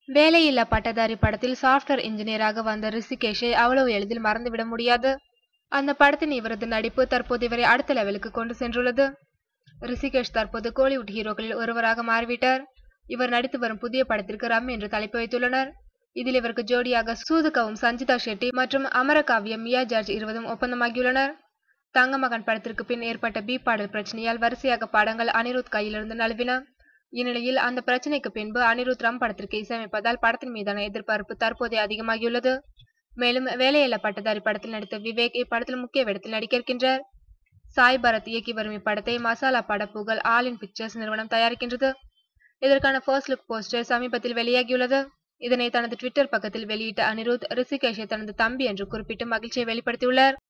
வேலையில்லா பட்டதாரி படத்தில் சாஃப்ட்வேர் இன்ஜினியராக வந்த ரிஷிகேஷை அவ்வளவு எளிதில் மறந்துவிட முடியாது அந்த படத்தின் இவரது நடிப்பு தற்போது இவரை அடுத்த லெவலுக்கு கொண்டு சென்றுள்ளது ரிஷிகேஷ் தற்போது கோலிவுட் ஹீரோக்களில் ஒருவராக மாறிவிட்டார் இவர் நடித்து வரும் புதிய படத்திற்கு ரம் என்று தலைப்பு வைத்துள்ளனர் இதில் இவருக்கு ஜோடியாக சூதுகவும் சஞ்சிதா ஷெட்டி மற்றும் அமரகாவியம் மியா ஜார்ஜ் இருவரும் ஒப்பந்தமாகியுள்ளனர் தங்கமகன் படத்திற்கு பின் ஏற்பட்ட பி பாடல் பிரச்சனையால் வரிசையாக படங்கள் அனிருத் கையிலிருந்து நழுவின இந்நிலையில் அந்த பிரச்சனைக்கு பின்பு அனிருத் ரம் படத்திற்கு இசையமைப்பதால் படத்தின் மீதான எதிர்பார்ப்பு தற்போது அதிகமாகியுள்ளது மேலும் வேலையில்லா பட்டதாரி படத்தில் நடித்த விவேக் இப்படத்தில் முக்கிய வேடத்தில் நடிக்க இருக்கின்றார் சாய் பரத் இயக்கி வரும் இப்படத்தை மசாலா படப்புகள் ஆல் இன் பிக்சர்ஸ் நிறுவனம் தயாரிக்கின்றது இதற்கான ஃபர்ஸ்ட் லுக் போஸ்டர் சமீபத்தில் வெளியாகியுள்ளது இதனை தனது ட்விட்டர் பக்கத்தில் வெளியிட்ட அனிருத் ரிஷிகேஷை தனது தம்பி என்று குறிப்பிட்டு மகிழ்ச்சியை வெளிப்படுத்தியுள்ளார்